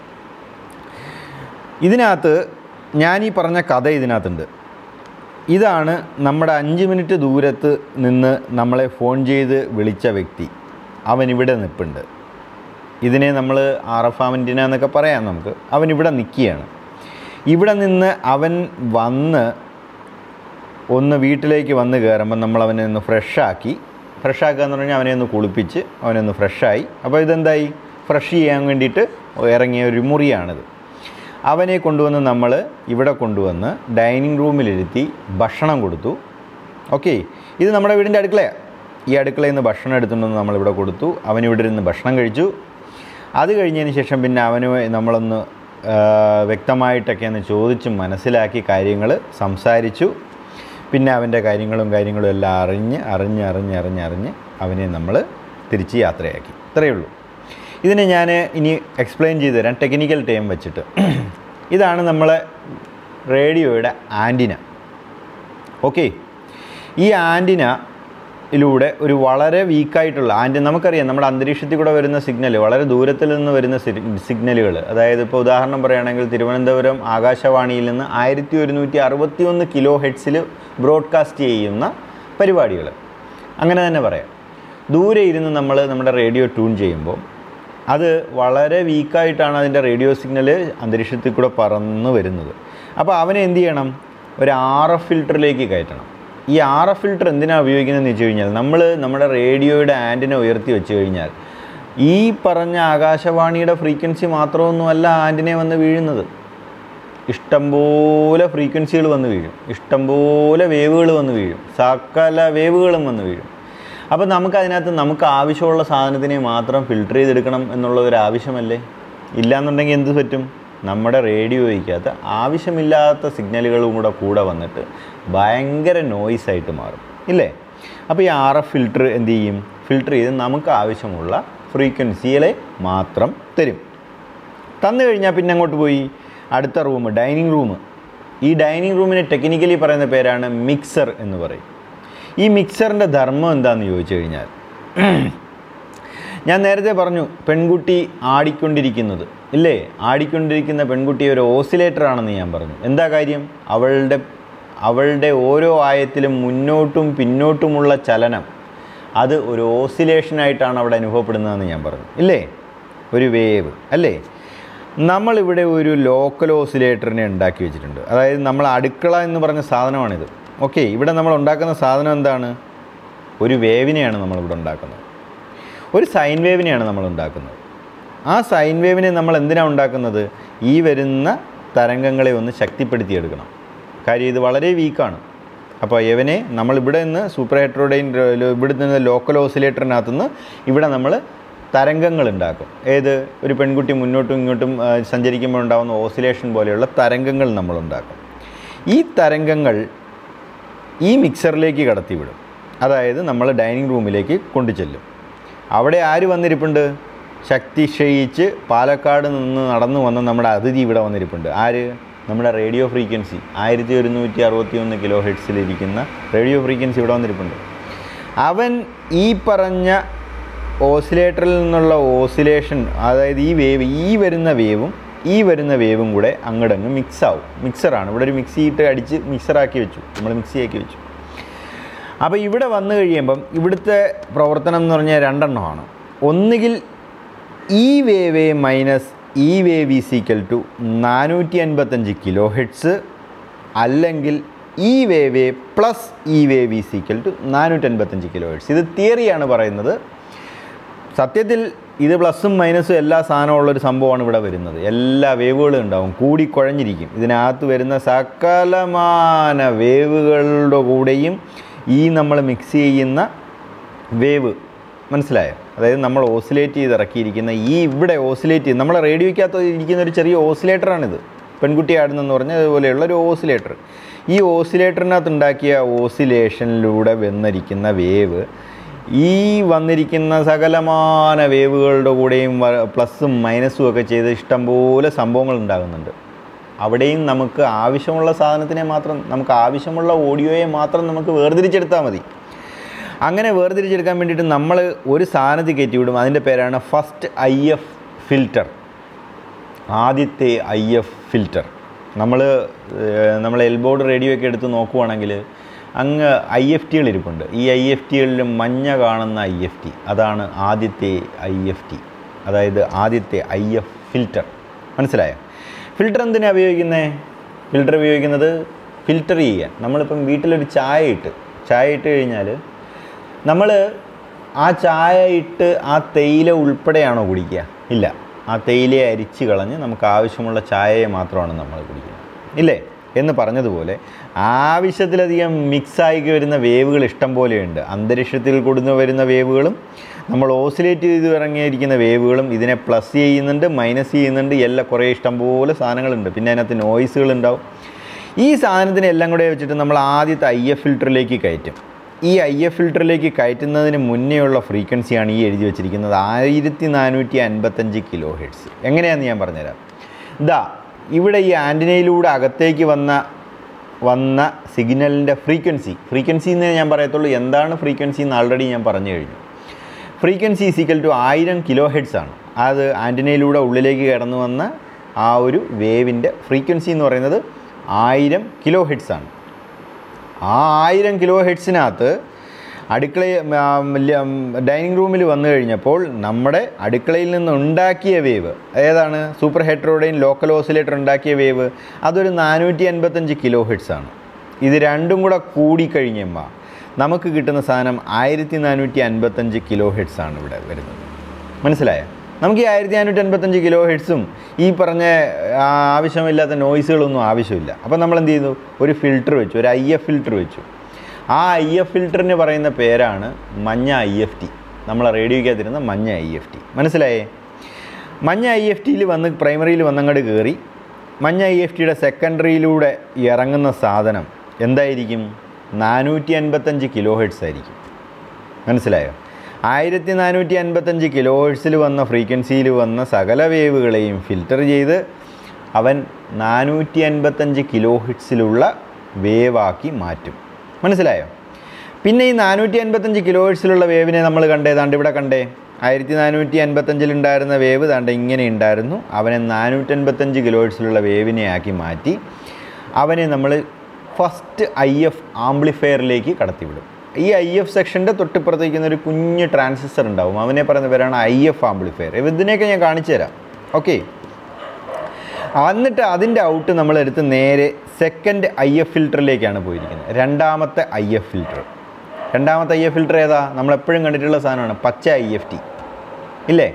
ഇതിനകത്ത് ഞാൻ ഈ പറഞ്ഞ കഥ ഇതിനകത്തുണ്ട് ഇതാണ് നമ്മുടെ അഞ്ച് മിനിറ്റ് ദൂരത്ത് നിന്ന് നമ്മളെ ഫോൺ ചെയ്ത് വിളിച്ച വ്യക്തി അവൻ ഇവിടെ നിൽപ്പുണ്ട് ഇതിനെ നമ്മൾ ആർ എഫ് ആമിൻറ്റിന എന്നൊക്കെ പറയാം നമുക്ക് അവൻ ഇവിടെ നിൽക്കുകയാണ് ഇവിടെ നിന്ന് അവൻ വന്ന് ഒന്ന് വീട്ടിലേക്ക് വന്ന് കയറുമ്പോൾ നമ്മൾ അവനെ ഒന്ന് ഫ്രഷാക്കി ഫ്രഷാക്കുക എന്ന് പറഞ്ഞാൽ അവനെ ഒന്ന് കുളിപ്പിച്ച് അവനെ ഒന്ന് ഫ്രഷായി അപ്പോൾ ഇതെന്തായി ഫ്രഷ് ചെയ്യാൻ വേണ്ടിയിട്ട് ഇറങ്ങിയ ഒരു മുറിയാണിത് അവനെ കൊണ്ടുവന്ന് നമ്മൾ ഇവിടെ കൊണ്ടുവന്ന് ഡൈനിങ് റൂമിലിരുത്തി ഭക്ഷണം കൊടുത്തു ഓക്കെ ഇത് നമ്മുടെ വീടിൻ്റെ അടുക്കളയാണ് ഈ അടുക്കളയിൽ നിന്ന് ഭക്ഷണം എടുത്തുകൊണ്ടുവന്ന് നമ്മളിവിടെ കൊടുത്തു അവനിവിടെ ഇരുന്ന് ഭക്ഷണം കഴിച്ചു അത് കഴിഞ്ഞതിന് ശേഷം പിന്നെ അവന് നമ്മളൊന്ന് ആ, വ്യക്തമായിട്ടൊക്കെ ഒന്ന് ചോദിച്ച് മനസ്സിലാക്കി കാര്യങ്ങൾ സംസാരിച്ചു പിന്നെ അവൻ്റെ കാര്യങ്ങളും കാര്യങ്ങളും എല്ലാം അറിഞ്ഞ് അറിഞ്ഞ് അറിഞ്ഞ് അറിഞ്ഞ് അറിഞ്ഞ് അവനെ നമ്മൾ തിരിച്ച് യാത്രയാക്കി ഇത്രയേ ഉള്ളൂ ഇതിനെ ഞാൻ ഇനി എക്സ്പ്ലെയിൻ ചെയ്തു തരാം ടെക്നിക്കൽ ടൈം വെച്ചിട്ട് ഇതാണ് നമ്മളെ റേഡിയോയുടെ ആൻറ്റിന ഓക്കെ ഈ ആൻറ്റിനയിലൂടെ ഒരു വളരെ വീക്കായിട്ടുള്ള ആൻറ്റി നമുക്കറിയാം നമ്മുടെ അന്തരീക്ഷത്തിൽ കൂടെ വരുന്ന സിഗ്നൽ വളരെ ദൂരത്തിൽ നിന്ന് വരുന്ന സിഗ്നലുകൾ അതായത് ഇപ്പോൾ ഉദാഹരണം പറയുകയാണെങ്കിൽ തിരുവനന്തപുരം ആകാശവാണിയിൽ നിന്ന് ആയിരത്തി ഒരുന്നൂറ്റി അറുപത്തി ഒന്ന് കിലോ ഹെഡ്സിൽ ബ്രോഡ്കാസ്റ്റ് ചെയ്യുന്ന പരിപാടികൾ അങ്ങനെ തന്നെ പറയാം ദൂരെ ഇരുന്ന് നമ്മൾ നമ്മുടെ റേഡിയോ ട്യൂൺ ചെയ്യുമ്പോൾ അത് വളരെ വീക്കായിട്ടാണ് അതിൻ്റെ റേഡിയോ സിഗ്നൽ അന്തരീക്ഷത്തിൽ കൂടെ പറന്ന് വരുന്നത് അപ്പോൾ അവനെ എന്ത് ചെയ്യണം ഒരു ആർ എഫ് ഫിൽറ്ററിലേക്ക് കയറ്റണം ഈ ആർ എഫ് ഫിൽറ്റർ എന്തിനാണ് ഉപയോഗിക്കുന്നതെന്ന് വെച്ച് കഴിഞ്ഞാൽ നമ്മൾ നമ്മുടെ റേഡിയോയുടെ ആൻറ്റിനെ ഉയർത്തി വെച്ച് കഴിഞ്ഞാൽ ഈ പറഞ്ഞ ആകാശവാണിയുടെ ഫ്രീക്വൻസി മാത്രമൊന്നുമല്ല ആൻറ്റിനെ വന്ന് വീഴുന്നത് ഇഷ്ടംപോലെ ഫ്രീക്വൻസികൾ വന്ന് വീഴും ഇഷ്ടംപോലെ വേവുകൾ വന്ന് വീഴും സകല വേവുകളും വന്ന് വീഴും അപ്പോൾ നമുക്ക് അതിനകത്ത് നമുക്ക് ആവശ്യമുള്ള സാധനത്തിനെ മാത്രം ഫിൽട്ടർ ചെയ്തെടുക്കണം എന്നുള്ള ഒരു ആവശ്യമല്ലേ ഇല്ലാന്നുണ്ടെങ്കിൽ എന്ത് പറ്റും നമ്മുടെ റേഡിയോയ്ക്കകത്ത് ആവശ്യമില്ലാത്ത സിഗ്നലുകളും കൂടെ കൂടെ വന്നിട്ട് ഭയങ്കര നോയ്സ് ആയിട്ട് മാറും ഇല്ലേ അപ്പോൾ ഈ ആർ എഫ് ഫിൽട്ടർ എന്ത് ചെയ്യും ഫിൽട്ടർ ചെയ്ത് നമുക്ക് ആവശ്യമുള്ള ഫ്രീക്വൻസികളെ മാത്രം തരും തന്നു കഴിഞ്ഞാൽ പിന്നെ അങ്ങോട്ട് പോയി അടുത്ത റൂം ഡൈനിങ് റൂം ഈ ഡൈനിങ് റൂമിന് ടെക്നിക്കലി പറയുന്ന പേരാണ് മിക്സർ എന്ന് പറയും ഈ മിക്സറിൻ്റെ ധർമ്മം എന്താണെന്ന് ചോദിച്ചു കഴിഞ്ഞാൽ ഞാൻ നേരത്തെ പറഞ്ഞു പെൺകുട്ടി ആടിക്കൊണ്ടിരിക്കുന്നത് ഇല്ലേ ആടിക്കൊണ്ടിരിക്കുന്ന പെൺകുട്ടി ഒരു ഓസിലേറ്റർ ആണെന്ന് ഞാൻ പറഞ്ഞു എന്താ കാര്യം അവളുടെ അവളുടെ ഓരോ ആയത്തിലും മുന്നോട്ടും പിന്നോട്ടുമുള്ള ചലനം അത് ഒരു ഓസിലേഷനായിട്ടാണ് അവിടെ അനുഭവപ്പെടുന്നതെന്ന് ഞാൻ പറഞ്ഞു ഇല്ലേ ഒരു വേവ് അല്ലേ നമ്മളിവിടെ ഒരു ലോക്കൽ ഓസിലേറ്ററിനെ ഉണ്ടാക്കി വെച്ചിട്ടുണ്ട് അതായത് നമ്മൾ അടുക്കള എന്ന് പറഞ്ഞ സാധനമാണിത് ഓക്കെ ഇവിടെ നമ്മൾ ഉണ്ടാക്കുന്ന സാധനം എന്താണ് ഒരു വേവിനെയാണ് നമ്മളിവിടെ ഉണ്ടാക്കുന്നത് ഒരു സൈൻ വേവിനെയാണ് നമ്മൾ ഉണ്ടാക്കുന്നത് ആ സൈൻ വേവിനെ നമ്മൾ എന്തിനാണ് ഉണ്ടാക്കുന്നത് ഈ വരുന്ന തരംഗങ്ങളെ ഒന്ന് ശക്തിപ്പെടുത്തിയെടുക്കണം കാര്യം ഇത് വളരെ വീക്കാണ് അപ്പോൾ ഇവനെ നമ്മൾ ഇവിടെ നിന്ന് സൂപ്പർ ഹെട്രോഡൈൻ ഇവിടെ നിന്ന് ലോക്കൽ ഓസിലേറ്ററിനകത്ത് നിന്ന് ഇവിടെ നമ്മൾ തരംഗങ്ങൾ ഉണ്ടാക്കും ഏത് ഒരു പെൺകുട്ടി മുന്നോട്ടും ഇങ്ങോട്ടും ആ, സഞ്ചരിക്കുമ്പോൾ ഉണ്ടാകുന്ന ഓസിലേഷൻ പോലെയുള്ള തരംഗങ്ങൾ നമ്മൾ ഉണ്ടാക്കും ഈ തരംഗങ്ങൾ ഈ മിക്സറിലേക്ക് കടത്തിവിടും അതായത് നമ്മൾ ഡൈനിങ് റൂമിലേക്ക് കൊണ്ടുചെല്ലും അവിടെ ആര് വന്നിരിപ്പുണ്ട് ശക്തി ക്ഷയിച്ച് പാലക്കാട് നിന്ന് നടന്നു വന്ന നമ്മുടെ അതിഥി ഇവിടെ വന്നിരിപ്പുണ്ട് ആര് നമ്മുടെ റേഡിയോ ഫ്രീക്വൻസി ആയിരത്തി ഒരുന്നൂറ്റി അറുപത്തി ഒന്ന് കിലോ ഹെഡ്സിലിരിക്കുന്ന റേഡിയോ ഫ്രീക്വൻസി ഇവിടെ വന്നിരിപ്പുണ്ട് അവൻ ഈ പറഞ്ഞ ഓസിലേറ്ററിൽ നിന്നുള്ള ഓസിലേഷൻ അതായത് ഈ വേവ് ഈ വരുന്ന വേവും ഈ വരുന്ന വേവും കൂടെ അങ്ങോട്ടങ്ങ് മിക്സ് ആവും മിക്സറാണ് ഇവിടെ ഒരു മിക്സി ഇട്ട് അടിച്ച് മിക്സറാക്കി വെച്ചു നമ്മൾ മിക്സിയാക്കി വെച്ചു അപ്പോൾ ഇവിടെ വന്നു കഴിയുമ്പം ഇവിടുത്തെ പ്രവർത്തനം എന്ന് പറഞ്ഞാൽ രണ്ടെണ്ണമാണ് ഒന്നുകിൽ ഈ വേവ് മൈനസ് ഈ വേവ് ഈസിക്കൽ ടു നാനൂറ്റി അൻപത്തഞ്ച് കിലോ ഹെഡ്സ് അല്ലെങ്കിൽ ഈ വേവ് പ്ലസ് ഈ വേവ് ഈസിക്കൽ ടു നാനൂറ്റൻപത്തഞ്ച് കിലോ ഹെഡ്സ് ഇത് തിയറിയാണ് പറയുന്നത് സത്യത്തിൽ ഇത് പ്ലസും മൈനസും എല്ലാ സാധനവും ഉള്ളൊരു സംഭവമാണ് ഇവിടെ വരുന്നത് എല്ലാ വേവുകളും ഉണ്ടാവും കൂടി കുഴഞ്ഞിരിക്കും ഇതിനകത്ത് വരുന്ന സകലമാന വേവുകളുടെ കൂടെയും ഈ നമ്മൾ മിക്സ് ചെയ്യുന്ന വേവ് മനസ്സിലായോ അതായത് നമ്മൾ ഓസിലേറ്റ് ചെയ്ത് ഇറക്കിയിരിക്കുന്ന ഈ ഇവിടെ ഓസിലേറ്റ് ചെയ്ത് നമ്മളെ റേഡിയോയ്ക്കകത്ത് ഇരിക്കുന്ന ഒരു ചെറിയ ഓസിലേറ്ററാണിത് പെൺകുട്ടി ആടുന്നെന്ന് പറഞ്ഞാൽ അതുപോലെയുള്ള ഒരു ഓസിലേറ്റർ ഈ ഓസിലേറ്ററിനകത്ത് ഉണ്ടാക്കിയ ഓസിലേഷനിലൂടെ വന്നിരിക്കുന്ന വേവ് ഈ വന്നിരിക്കുന്ന സകലമാന വേവുകളുടെ കൂടെയും വ- പ്ലസ്സും മൈനസും ഒക്കെ ചെയ്ത് ഇഷ്ടംപോലെ സംഭവങ്ങൾ ഉണ്ടാകുന്നുണ്ട് അവിടെയും നമുക്ക് ആവശ്യമുള്ള സാധനത്തിനെ മാത്രം നമുക്ക് ആവശ്യമുള്ള ഓഡിയോയെ മാത്രം നമുക്ക് വേർതിരിച്ചെടുത്താൽ മതി അങ്ങനെ വേർതിരിച്ചെടുക്കാൻ വേണ്ടിയിട്ട് നമ്മൾ ഒരു സാധനത്തിൽ കയറ്റി വിടും അതിൻ്റെ പേരാണ് ഫസ്റ്റ് ഐ എഫ് ഫിൽറ്റർ ആദ്യത്തെ ഐ എഫ് ഫിൽറ്റർ നമ്മൾ നമ്മൾ എൽബോർഡ് റേഡിയോ ഒക്കെ എടുത്ത് നോക്കുവാണെങ്കിൽ അങ്ങ് ഐ എഫ് ടികൾ ഇരിപ്പുണ്ട് ഈ ഐ എഫ് ടികളിൽ മഞ്ഞ കാണുന്ന ഐ എഫ് ടി അതാണ് ആദ്യത്തെ ഐ എഫ് ടി അതായത് ആദ്യത്തെ ഐ എഫ് ഫിൽറ്റർ മനസ്സിലായോ ഫിൽറ്റർ എന്തിനാണ് ഉപയോഗിക്കുന്നത് ഫിൽറ്റർ ഉപയോഗിക്കുന്നത് ഫിൽറ്റർ ചെയ്യാൻ നമ്മളിപ്പം വീട്ടിലൊരു ചായ ഇട്ട് ചായ ഇട്ട് കഴിഞ്ഞാൽ നമ്മൾ ആ ചായ ഇട്ട് ആ തേയില ഉൾപ്പെടെയാണോ കുടിക്കുക ഇല്ല ആ തേയിലയെ അരിച്ച് കളഞ്ഞ് നമുക്ക് ആവശ്യമുള്ള ചായയെ മാത്രമാണ് നമ്മൾ കുടിക്കുന്നത് ഇല്ലേ എന്ന് പറഞ്ഞതുപോലെ ആവശ്യത്തിലധികം മിക്സായി വരുന്ന വേവുകൾ ഇഷ്ടം പോലെയുണ്ട് അന്തരീക്ഷത്തിൽ കൊടുന്നു വരുന്ന വേവുകളും നമ്മൾ ഓസിലേറ്റ് ചെയ്ത് ഇറങ്ങിയിരിക്കുന്ന വേവുകളും ഇതിനെ പ്ലസ് ചെയ്യുന്നുണ്ട് മൈനസ് ചെയ്യുന്നുണ്ട് എല്ലാം കുറേ ഇഷ്ടം പോലെ സാധനങ്ങളുണ്ട് പിന്നെ അതിനകത്ത് നോയ്സുകൾ ഉണ്ടാവും ഈ സാധനത്തിനെ എല്ലാം കൂടെ വെച്ചിട്ട് നമ്മൾ ആദ്യത്തെ ഐ എഫ് ഫിൽറ്ററിലേക്ക് കയറ്റും ഈ ഐ എഫ് ഫിൽറ്ററിലേക്ക് കയറ്റുന്നതിന് മുന്നേയുള്ള ഫ്രീക്വൻസിയാണ് ഈ എഴുതി വെച്ചിരിക്കുന്നത് ആയിരത്തി നാനൂറ്റി അൻപത്തഞ്ച് കിലോ ഹെഡ്സ് എങ്ങനെയാണെന്ന് ഞാൻ പറഞ്ഞുതരാം ഇതാ ഇവിടെ ഈ ആൻറ്റിനയിലൂടെ അകത്തേക്ക് വന്ന വന്ന സിഗ്നലിൻ്റെ ഫ്രീക്വൻസി ഫ്രീക്വൻസി എന്നേ ഞാൻ പറയത്തുള്ളൂ എന്താണ് ഫ്രീക്വൻസി എന്ന് ആൾറെഡി ഞാൻ പറഞ്ഞു കഴിഞ്ഞു ഫ്രീക്വൻസി ഈസിക്കൽ ടു ആയിരം കിലോ ഹെഡ്സ് ആണ് അത് ആൻറ്റിനയിലൂടെ ഉള്ളിലേക്ക് കടന്നു വന്ന ആ ഒരു വേവിൻ്റെ ഫ്രീക്വൻസി എന്ന് പറയുന്നത് ആയിരം കിലോ ഹെഡ്സ് ആണ് ആ ആയിരം കിലോ ഹെഡ്സിനകത്ത് അടുക്കള ഡൈനിങ് റൂമിൽ വന്നു കഴിഞ്ഞപ്പോൾ നമ്മുടെ അടുക്കളയിൽ നിന്ന് ഉണ്ടാക്കിയ വേവ് ഏതാണ് സൂപ്പർ ഹെട്രോഡൈൻ ലോക്കൽ ഓസിലേറ്റർ ഉണ്ടാക്കിയ വേവ് അതൊരു നാനൂറ്റി അൻപത്തഞ്ച് കിലോ ഹെഡ്സ് ആണ് ഇത് രണ്ടും കൂടെ കൂടിക്കഴിഞ്ഞപ്പോൾ നമുക്ക് കിട്ടുന്ന സാധനം ആയിരത്തി നാനൂറ്റി അൻപത്തഞ്ച് കിലോ ഹെഡ്സ് ആണ് ഇവിടെ വരുന്നത് മനസ്സിലായോ നമുക്ക് ഈ ആയിരത്തി നാനൂറ്റി അൻപത്തഞ്ച് കിലോ ഹെഡ്സും ഈ പറഞ്ഞ ആ, ആവശ്യമില്ലാത്ത നോയ്സുകളൊന്നും ആവശ്യമില്ല അപ്പോൾ നമ്മൾ എന്ത് ചെയ്തു ഒരു ഫിൽറ്റർ വെച്ചു ഒരു ഐ എഫ് ഫിൽറ്റർ വെച്ചു ആ ഐ എഫ് ഫിൽറ്ററിന് പറയുന്ന പേരാണ് മഞ്ഞ ഐ എഫ് ടി നമ്മൾ റേഡിയോയ്ക്കകത്തിരുന്ന മഞ്ഞ ഐ എഫ് ടി മനസ്സിലായേ മഞ്ഞ ഐ എഫ് ടിയിൽ വന്ന് പ്രൈമറിയിൽ വന്നങ്ങോട്ട് കയറി മഞ്ഞ ഐ എഫ് ടിയുടെ സെക്കൻഡറിയിലൂടെ ഇറങ്ങുന്ന സാധനം എന്തായിരിക്കും നാനൂറ്റി അൻപത്തഞ്ച് കിലോ ഹെഡ്സ് ആയിരിക്കും മനസ്സിലായോ ആയിരത്തി നാനൂറ്റി അൻപത്തഞ്ച് കിലോ ഹെഡ്സിൽ വന്ന ഫ്രീക്വൻസിയിൽ വന്ന സകല വേവുകളെയും ഫിൽറ്റർ ചെയ്ത് അവൻ നാനൂറ്റി അൻപത്തഞ്ച് കിലോ ഹെഡ്സിലുള്ള വേവാക്കി മാറ്റും മനസ്സിലായോ പിന്നെ ഈ നാനൂറ്റി അൻപത്തഞ്ച് കിലോ ഹെഡ്സിലുള്ള വേവിനെ നമ്മൾ കണ്ടേ ദാണ്ട് ഇവിടെ കണ്ടേ ആയിരത്തി നാനൂറ്റി അൻപത്തഞ്ചിലുണ്ടായിരുന്ന വേവ് ദാണ്ട് ഇങ്ങനെ ഉണ്ടായിരുന്നു അവനെ നാനൂറ്റൻപത്തഞ്ച് കിലോ ഹെഡ്സിലുള്ള വേവിനെ ആക്കി മാറ്റി അവനെ നമ്മൾ ഫസ്റ്റ് ഐ എഫ് ആംപ്ലിഫയറിലേക്ക് കടത്തിവിടും ഈ ഐ എഫ് സെക്ഷൻ്റെ തൊട്ടിപ്പുറത്തേക്കുന്ന ഒരു കുഞ്ഞ് ട്രാൻസിസ്റ്റർ ഉണ്ടാവും അവനെ പറയുന്ന പേരാണ് ഐ എഫ് ആംപ്ലിഫയർ ഇതിനെയൊക്കെ ഞാൻ കാണിച്ചു തരാം ഓക്കെ എന്നിട്ട് അതിൻ്റെ ഔട്ട് നമ്മളെടുത്ത് നേരെ സെക്കൻഡ് ഐ എഫ് ഫിൽറ്ററിലേക്കാണ് പോയിരിക്കുന്നത് രണ്ടാമത്തെ ഐ എഫ് ഫിൽറ്റർ രണ്ടാമത്തെ ഐ എഫ് ഫിൽറ്റർ ഏതാ നമ്മളെപ്പോഴും കണ്ടിട്ടുള്ള സാധനമാണ് പച്ച ഐ എഫ് ടി ഇല്ലേ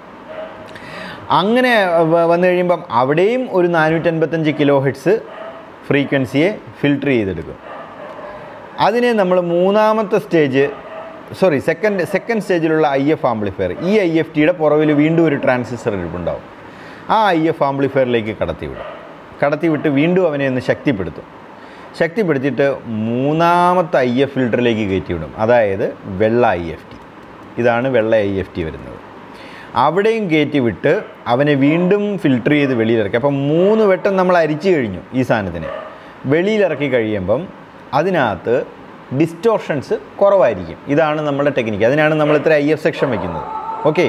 അങ്ങനെ വ- വന്നു കഴിയുമ്പം അവിടെയും ഒരു നാനൂറ്റൻപത്തഞ്ച് കിലോ ഹെഡ്സ് ഫ്രീക്വൻസിയെ ഫിൽറ്റർ ചെയ്തെടുക്കും അതിനെ നമ്മൾ മൂന്നാമത്തെ സ്റ്റേജ് സോറി സെക്കൻഡ് സെക്കൻഡ് സ്റ്റേജിലുള്ള ഐ എഫ് ആംപ്ലിഫയർ ഈ ഐ എഫ് ടിയുടെ പുറവിൽ വീണ്ടും ഒരു ട്രാൻസിസ്റ്റർ ഇരിപ്പുണ്ടാവും ആ ഐ എഫ് ആംപ്ലിഫയറിലേക്ക് കടത്തിവിടും കടത്തിവിട്ട് വീണ്ടും അവനെ ഒന്ന് ശക്തിപ്പെടുത്തും ശക്തിപ്പെടുത്തിയിട്ട് മൂന്നാമത്തെ ഐ എഫ് ഫിൽറ്ററിലേക്ക് കയറ്റിവിടും അതായത് വെള്ള ഐ എഫ് ടി ഇതാണ് വെള്ള ഐ എഫ് ടി വരുന്നത് അവിടെയും കയറ്റി വിട്ട് അവനെ വീണ്ടും ഫിൽറ്റർ ചെയ്ത് വെളിയിലിറക്കി അപ്പം മൂന്ന് വട്ടം നമ്മൾ അരിച്ചു കഴിഞ്ഞു ഈ സാധനത്തിനെ വെളിയിലിറക്കി കഴിയുമ്പം അതിനകത്ത് ഡിസ്റ്റോർഷൻസ് കുറവായിരിക്കും ഇതാണ് നമ്മുടെ ടെക്നിക്ക് അതിനാണ് നമ്മൾ ഇത്ര ഐ എഫ് സെക്ഷൻ വയ്ക്കുന്നത് ഓക്കെ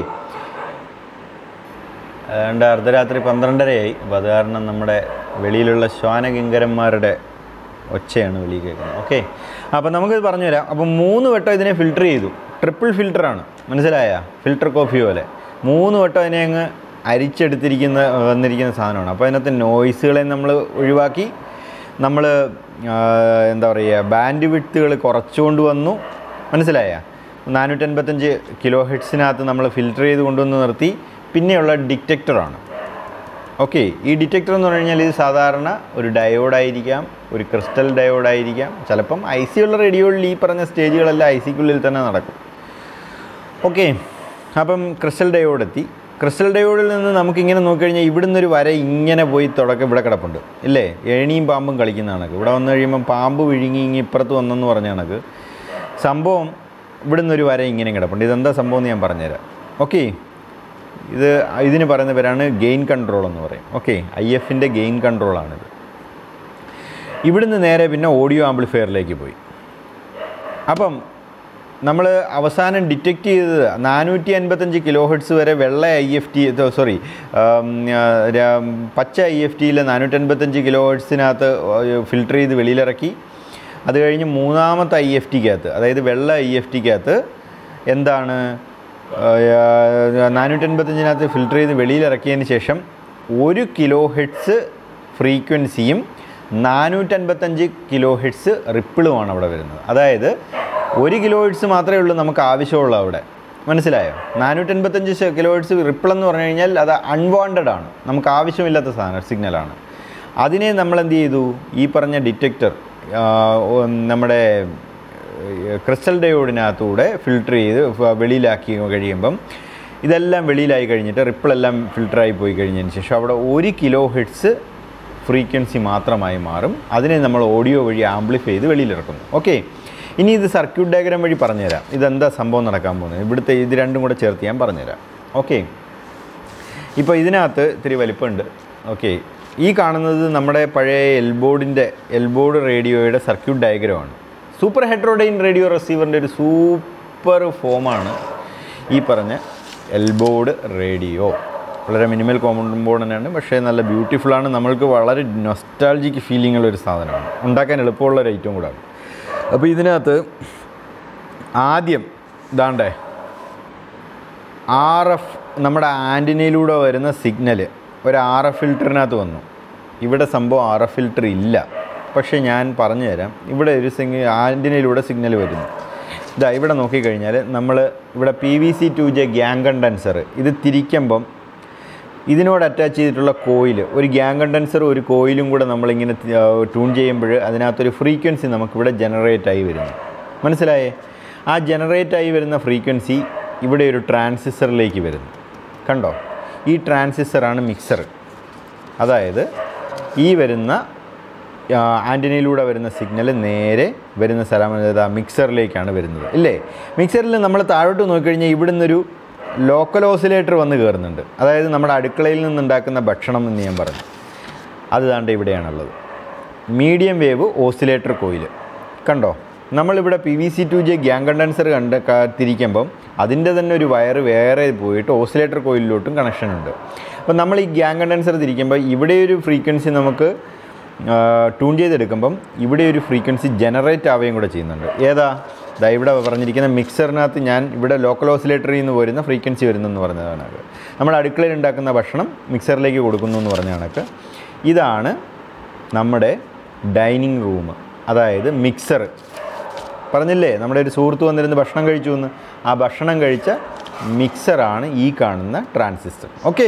ഏതാണ്ട് അർദ്ധരാത്രി പന്ത്രണ്ടരയായി അപ്പോൾ അത് കാരണം നമ്മുടെ വെളിയിലുള്ള ശ്വാനകിങ്കരന്മാരുടെ ഒച്ചയാണ് വെളിയിൽ കേൾക്കുന്നത് ഓക്കെ അപ്പോൾ നമുക്കിത് പറഞ്ഞു തരാം അപ്പോൾ മൂന്ന് വട്ടം ഇതിനെ ഫിൽറ്റർ ചെയ്തു ട്രിപ്പിൾ ഫിൽറ്ററാണ് മനസ്സിലായ ഫിൽറ്റർ കോഫി പോലെ മൂന്ന് വട്ടം അതിനെ അങ്ങ് അരിച്ചെടുത്തിരിക്കുന്ന വന്നിരിക്കുന്ന സാധനമാണ് അപ്പോൾ അതിനകത്ത് നോയ്സുകളെ നമ്മൾ ഒഴിവാക്കി നമ്മൾ എന്താ പറയുക ബാൻഡ് വിട്ടുകൾ കുറച്ചുകൊണ്ട് വന്നു മനസ്സിലായ നാനൂറ്റൻപത്തഞ്ച് കിലോ ഹെഡ്സിനകത്ത് നമ്മൾ ഫിൽറ്റർ ചെയ്ത് കൊണ്ടുവന്ന് നിർത്തി പിന്നെയുള്ള ഡിറ്റക്ടറാണ് ഓക്കെ ഈ ഡിറ്റക്ടർ എന്ന് പറഞ്ഞു കഴിഞ്ഞാൽ ഇത് സാധാരണ ഒരു ഡയോഡായിരിക്കാം ഒരു ക്രിസ്റ്റൽ ഡയോഡായിരിക്കാം ചിലപ്പം ഐ സി ഉള്ള റേഡിയോയിൽ ഈ പറഞ്ഞ സ്റ്റേജുകളെല്ലാം ഐ സിക്കുള്ളിൽ തന്നെ നടക്കും ഓക്കെ അപ്പം ക്രിസ്റ്റൽ ഡയോഡ് എത്തി ക്രിസ്റ്റൽ ഡയോഡിൽ നിന്ന് നമുക്കിങ്ങനെ നോക്കിക്കഴിഞ്ഞാൽ ഇവിടുന്ന് ഒരു വര ഇങ്ങനെ പോയി തുടക്കം ഇവിടെ കിടപ്പുണ്ട് ഇല്ലേ ഏണിയും പാമ്പും കളിക്കുന്ന കണക്ക് ഇവിടെ വന്നു കഴിയുമ്പം പാമ്പ് വിഴുങ്ങി ഇങ്ങി ഇപ്പുറത്ത് വന്നെന്ന് പറഞ്ഞ കണക്ക് സംഭവം ഇവിടുന്ന് ഒരു വര ഇങ്ങനെ കിടപ്പുണ്ട് ഇതെന്താ സംഭവം എന്ന് ഞാൻ പറഞ്ഞുതരാം ഓക്കെ ഇത് ഇതിന് പറയുന്ന പേരാണ് ഗെയിൻ കൺട്രോൾ എന്ന് പറയും ഓക്കെ ഐ എഫിൻ്റെ ഗെയിൻ കൺട്രോളാണിത് ഇവിടുന്ന് നേരെ പിന്നെ ഓഡിയോ ആംപ്ലിഫയറിലേക്ക് പോയി അപ്പം നമ്മൾ അവസാനം ഡിറ്റക്റ്റ് ചെയ്തത് നാനൂറ്റി അൻപത്തഞ്ച് കിലോ ഹെഡ്സ് വരെ വെള്ള ഐ എഫ് ടി സോറി പച്ച ഐ എഫ് ടിയിൽ നാനൂറ്റൻപത്തഞ്ച് കിലോ ഹെഡ്സിനകത്ത് ഫിൽറ്റർ ചെയ്ത് വെളിയിലിറക്കി അത് കഴിഞ്ഞ് മൂന്നാമത്തെ ഐ എഫ് ടിക്കകത്ത് അതായത് വെള്ള ഐ എഫ് ടിക്കകത്ത് എന്താണ് നാനൂറ്റൻപത്തഞ്ചിനകത്ത് ഫിൽറ്റർ ചെയ്ത് വെളിയിലിറക്കിയതിന് ശേഷം ഒരു കിലോ ഹെഡ്സ് ഫ്രീക്വൻസിയും നാനൂറ്റൻപത്തഞ്ച് കിലോ ഹെഡ്സ് റിപ്പിളുമാണ് അവിടെ വരുന്നത് അതായത് ഒരു കിലോ ഹെഡ്സ് മാത്രമേ ഉള്ളൂ നമുക്ക് ആവശ്യമുള്ളൂ അവിടെ മനസ്സിലായോ നാനൂറ്റൻപത്തഞ്ച് കിലോ ഹെഡ്സ് റിപ്പിൾ എന്ന് പറഞ്ഞു കഴിഞ്ഞാൽ അത് അൺവാണ്ടഡ് ആണ് നമുക്ക് ആവശ്യമില്ലാത്ത സാധനം സിഗ്നലാണ് അതിനെ നമ്മൾ എന്ത് ചെയ്തു ഈ പറഞ്ഞ ഡിറ്റക്ടർ നമ്മുടെ ക്രിസ്റ്റൽ ഡയോഡിനകത്തൂടെ ഫിൽട്ടർ ചെയ്ത് ഫ- വെളിയിലാക്കി കഴിയുമ്പം ഇതെല്ലാം വെളിയിലായി കഴിഞ്ഞിട്ട് റിപ്പിളെല്ലാം ഫിൽട്ടറായി പോയി കഴിഞ്ഞതിന് ശേഷം അവിടെ ഒരു കിലോ ഹെഡ്സ് ഫ്രീക്വൻസി മാത്രമായി മാറും അതിനെ നമ്മൾ ഓഡിയോ വഴി ആംപ്ലിഫൈ ചെയ്ത് വെളിയിലിറക്കുന്നു ഓക്കെ ഇനി ഇത് സർക്യൂട്ട് ഡയഗ്രാം വഴി പറഞ്ഞുതരാം ഇതെന്താ സംഭവം നടക്കാൻ പോകുന്നത് ഇവിടുത്തെ ഇത് രണ്ടും കൂടെ ചേർത്ത് ഞാൻ പറഞ്ഞുതരാം ഓക്കെ ഇപ്പോൾ ഇതിനകത്ത് ഇത്തിരി വലിപ്പമുണ്ട് ഓക്കെ ഈ കാണുന്നത് നമ്മുടെ പഴയ എൽബോർഡിൻ്റെ എൽബോർഡ് റേഡിയോയുടെ സർക്യൂട്ട് ഡയഗ്രമാണ് സൂപ്പർ ഹെഡ്രോഡൈൻ റേഡിയോ റിസീവറിൻ്റെ ഒരു സൂപ്പർ ഫോമാണ് ഈ പറഞ്ഞ എൽബോർഡ് റേഡിയോ വളരെ മിനിമൽ കോമ്പോണൻ്റാണ് പക്ഷേ നല്ല ബ്യൂട്ടിഫുള്ളാണ് നമ്മൾക്ക് വളരെ നൊസ്റ്റാൾജിക്ക് ഫീലിംഗ് ഉള്ള ഒരു സാധനമാണ് ഉണ്ടാക്കാൻ എളുപ്പമുള്ള ഒരു ഐറ്റം കൂടാണ് അപ്പോൾ ഇതിനകത്ത് ആദ്യം ഇതാണ്ടേ ആർ എഫ് നമ്മുടെ ആൻറ്റിനയിലൂടെ വരുന്ന സിഗ്നൽ ഒരു ആർ എഫ് ഫിൽറ്ററിനകത്ത് വന്നു ഇവിടെ സംഭവം ആർ എഫ് ഫിൽറ്റർ ഇല്ല പക്ഷേ ഞാൻ പറഞ്ഞു തരാം ഇവിടെ ഒരു സിഗ് ആൻറ്റിനയിലൂടെ സിഗ്നൽ വരുന്നു ഇതാ ഇവിടെ നോക്കിക്കഴിഞ്ഞാൽ നമ്മൾ ഇവിടെ P V C two J gang condenser ഇത് തിരിക്കുമ്പം ഇതിനോട് അറ്റാച്ച് ചെയ്തിട്ടുള്ള കോയിൽ ഒരു ഗ്യാങ് കണ്ടൻസർ ഒരു കോയിലും കൂടെ നമ്മളിങ്ങനെ ട്യൂൺ ചെയ്യുമ്പോൾ അതിനകത്തൊരു ഫ്രീക്വൻസി നമുക്കിവിടെ ജനറേറ്റ് ആയി വരുന്നു മനസ്സിലായേ ആ ജനറേറ്റ് ആയി വരുന്ന ഫ്രീക്വൻസി ഇവിടെ ഒരു ട്രാൻസിസ്റ്ററിലേക്ക് വരുന്നു കണ്ടോ ഈ ട്രാൻസിസ്റ്ററാണ് മിക്സർ അതായത് ഈ വരുന്ന ആൻറ്റിനയിലൂടെ വരുന്ന സിഗ്നൽ നേരെ വരുന്ന സ്ഥലം ഏതാ മിക്സറിലേക്കാണ് വരുന്നത് ഇല്ലേ മിക്സറിൽ നമ്മൾ താഴോട്ട് നോക്കിക്കഴിഞ്ഞാൽ ഇവിടുന്ന് ഒരു ലോക്കൽ ഓസിലേറ്റർ വന്ന് കയറുന്നുണ്ട് അതായത് നമ്മുടെ അടുക്കളയിൽ നിന്നുണ്ടാക്കുന്ന ഭക്ഷണം എന്ന് ഞാൻ പറഞ്ഞു അത് താണ്ട് ഇവിടെയാണുള്ളത് മീഡിയം വേവ് ഓസിലേറ്റർ കോയിൽ കണ്ടോ നമ്മളിവിടെ P V C two J gang condenser കണ്ട് ക- തിരിക്കുമ്പം അതിൻ്റെ തന്നെ ഒരു വയർ വേറെ പോയിട്ട് ഓസിലേറ്റർ കോയിലിലോട്ടും കണക്ഷൻ ഉണ്ട് അപ്പം നമ്മൾ ഈ ഗ്യാങ് കണ്ടൻസർ തിരിക്കുമ്പോൾ ഇവിടെ ഒരു ഫ്രീക്വൻസി നമുക്ക് ട്യൂൺ ചെയ്തെടുക്കുമ്പം ഇവിടെ ഒരു ഫ്രീക്വൻസി ജനറേറ്റ് ആവുകയും കൂടെ ചെയ്യുന്നുണ്ട് ഏതാ ദാ ഇവിടെ പറഞ്ഞിരിക്കുന്ന മിക്സറിനകത്ത് ഞാൻ ഇവിടെ ലോക്കൽ ഓസിലേറ്ററിൽ നിന്ന് വരുന്ന ഫ്രീക്വൻസി വരുന്നെന്ന് പറഞ്ഞതാണ് അത് നമ്മുടെ അടുക്കളയിൽ ഉണ്ടാക്കുന്ന ഭക്ഷണം മിക്സറിലേക്ക് കൊടുക്കുന്നു എന്ന് പറഞ്ഞ കണക്ക് ഇതാണ് നമ്മുടെ ഡൈനിങ് റൂം അതായത് മിക്സർ പറഞ്ഞില്ലേ നമ്മുടെ ഒരു സുഹൃത്ത് വന്നിരുന്ന് ഭക്ഷണം കഴിച്ചു എന്ന് ആ ഭക്ഷണം കഴിച്ച മിക്സറാണ് ഈ കാണുന്ന ട്രാൻസിസ്റ്റർ ഓക്കെ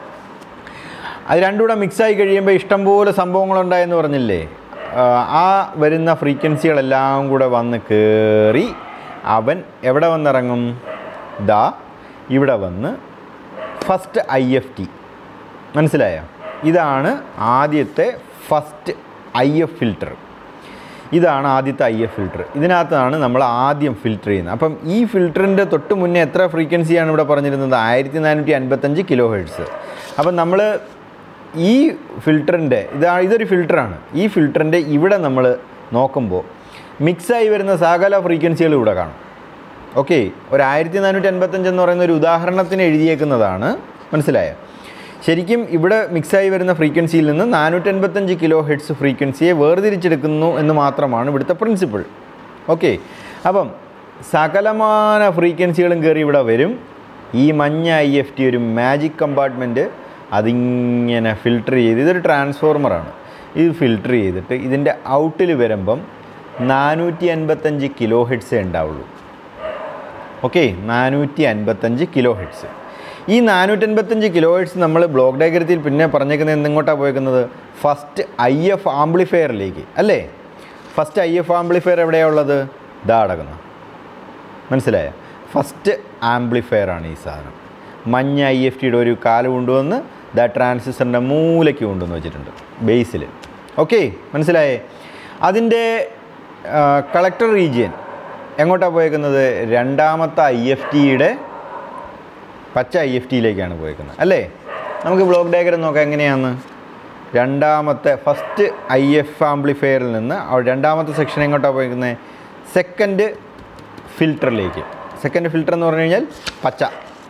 അത് രണ്ടും കൂടെ മിക്സായി കഴിയുമ്പോൾ ഇഷ്ടംപോലെ സംഭവങ്ങളുണ്ടായെന്ന് പറഞ്ഞില്ലേ ആ, ആ വരുന്ന ഫ്രീക്വൻസികളെല്ലാം കൂടെ വന്ന് കയറി അവൻ എവിടെ വന്നിറങ്ങും ദാ ഇവിടെ വന്ന് ഫസ്റ്റ് ഐ എഫ് ടി മനസ്സിലായോ ഇതാണ് ആദ്യത്തെ ഫസ്റ്റ് ഐ എഫ് ഫിൽറ്റർ ഇതാണ് ആദ്യത്തെ ഐ എഫ് ഫിൽറ്റർ ഇതിനകത്താണ് നമ്മൾ ആദ്യം ഫിൽറ്റർ ചെയ്യുന്നത് അപ്പം ഈ ഫിൽറ്ററിൻ്റെ തൊട്ട് മുന്നേ എത്ര ഫ്രീക്വൻസിയാണ് ഇവിടെ പറഞ്ഞിരുന്നത് ആയിരത്തി നാനൂറ്റി അൻപത്തഞ്ച് കിലോ ഹെഡ്സ് അപ്പം നമ്മൾ ഈ ഫിൽറ്ററിൻ്റെ ഇതാ ഇതൊരു ഫിൽറ്ററാണ് ഈ ഫിൽറ്ററിൻ്റെ ഇവിടെ നമ്മൾ നോക്കുമ്പോൾ മിക്സായി വരുന്ന സകല ഫ്രീക്വൻസികൾ ഇവിടെ കാണും ഓക്കെ ഒരു ആയിരത്തി നാനൂറ്റി അൻപത്തഞ്ച് എന്ന് പറയുന്ന ഒരു ഉദാഹരണത്തിന് എഴുതിയേക്കുന്നതാണ് മനസ്സിലായോ ശരിക്കും ഇവിടെ മിക്സായി വരുന്ന ഫ്രീക്വൻസിയിൽ നിന്ന് നാനൂറ്റൻപത്തഞ്ച് കിലോ ഹെഡ്സ് ഫ്രീക്വൻസിയെ വേർതിരിച്ചെടുക്കുന്നു എന്ന് മാത്രമാണ് ഇവിടുത്തെ പ്രിൻസിപ്പിൾ ഓക്കെ അപ്പം സകലമാന ഫ്രീക്വൻസികളും കയറി ഇവിടെ വരും ഈ മഞ്ഞ ഐ എഫ് ടി ഒരു മാജിക് കമ്പാർട്ട്മെൻറ്റ് അതിങ്ങനെ ഫിൽട്ടർ ചെയ്ത് ഇതൊരു ട്രാൻസ്ഫോർമറാണ് ഇത് ഫിൽട്ടർ ചെയ്തിട്ട് ഇതിൻ്റെ ഔട്ടിൽ വരുമ്പം നാനൂറ്റി അൻപത്തഞ്ച് കിലോ ഹെഡ്സേ ഉണ്ടാവുള്ളൂ ഓക്കെ നാനൂറ്റി അൻപത്തഞ്ച് കിലോ ഹെഡ്സ് ഈ നാനൂറ്റൻപത്തഞ്ച് കിലോ ഹെഡ്സ് നമ്മൾ ബ്ലോക്ക് ഡയഗ്രത്തിൽ പിന്നെ പറഞ്ഞേക്കുന്നത് എന്തെങ്ങോട്ടാണ് പോയേക്കുന്നത് ഫസ്റ്റ് ഐ എഫ് ആംപ്ലിഫയറിലേക്ക് അല്ലേ ഫസ്റ്റ് ഐ എഫ് ആംപ്ലിഫയർ എവിടെയാണ് ഉള്ളത് ഇതാ അടക്കുന്ന മനസ്സിലായോ ഫസ്റ്റ് ആംപ്ലിഫയർ ആണ് ഈ സാധനം മഞ്ഞ ഐ എഫ് ടിയുടെ ഒരു കാല് കൊണ്ടുവന്ന് ദ ട്രാൻസിസ്റ്ററിൻ്റെ മൂലയ്ക്ക് കൊണ്ടുവന്ന് വെച്ചിട്ടുണ്ട് ബേസിൽ ഓക്കെ മനസ്സിലായേ അതിൻ്റെ കളക്ടർ റീജിയൻ എങ്ങോട്ടാണ് പോയേക്കുന്നത് രണ്ടാമത്തെ ഐ എഫ് ടിയുടെ പച്ച ഐ എഫ് ടിയിലേക്കാണ് പോയേക്കുന്നത് അല്ലേ നമുക്ക് ബ്ലോക്ക് ഡയഗ്രം നോക്കാം എങ്ങനെയാണെന്ന് രണ്ടാമത്തെ ഫസ്റ്റ് ഐ എഫ് ആംപ്ലിഫയറിൽ നിന്ന് ആ രണ്ടാമത്തെ സെക്ഷൻ എങ്ങോട്ടാണ് പോയിരിക്കുന്നത് സെക്കൻഡ് ഫിൽറ്ററിലേക്ക് സെക്കൻഡ് ഫിൽറ്റർ എന്ന് പറഞ്ഞു കഴിഞ്ഞാൽ പച്ച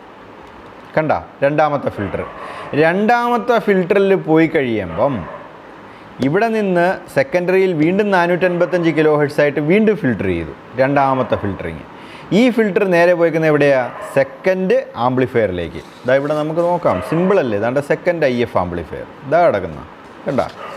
കണ്ട രണ്ടാമത്തെ ഫിൽറ്റർ രണ്ടാമത്തെ ഫിൽറ്ററിൽ പോയി കഴിയുമ്പം ഇവിടെ നിന്ന് സെക്കൻഡറിയിൽ വീണ്ടും നാനൂറ്റൻപത്തഞ്ച് കിലോ ഹെഡ്സ് ആയിട്ട് വീണ്ടും ഫിൽറ്റർ ചെയ്തു രണ്ടാമത്തെ ഫിൽറ്ററിങ് ഈ ഫിൽറ്റർ നേരെ പോയിക്കുന്നത് എവിടെയാ സെക്കൻഡ് ആംപ്ലിഫയറിലേക്ക് ഇതാ ഇവിടെ നമുക്ക് നോക്കാം സിമ്പിൾ അല്ലേ ഇതാണ്ട് സെക്കൻഡ് ഐ എഫ് ആംപ്ലിഫയർ ഇതാ കിടക്കുന്ന കണ്ട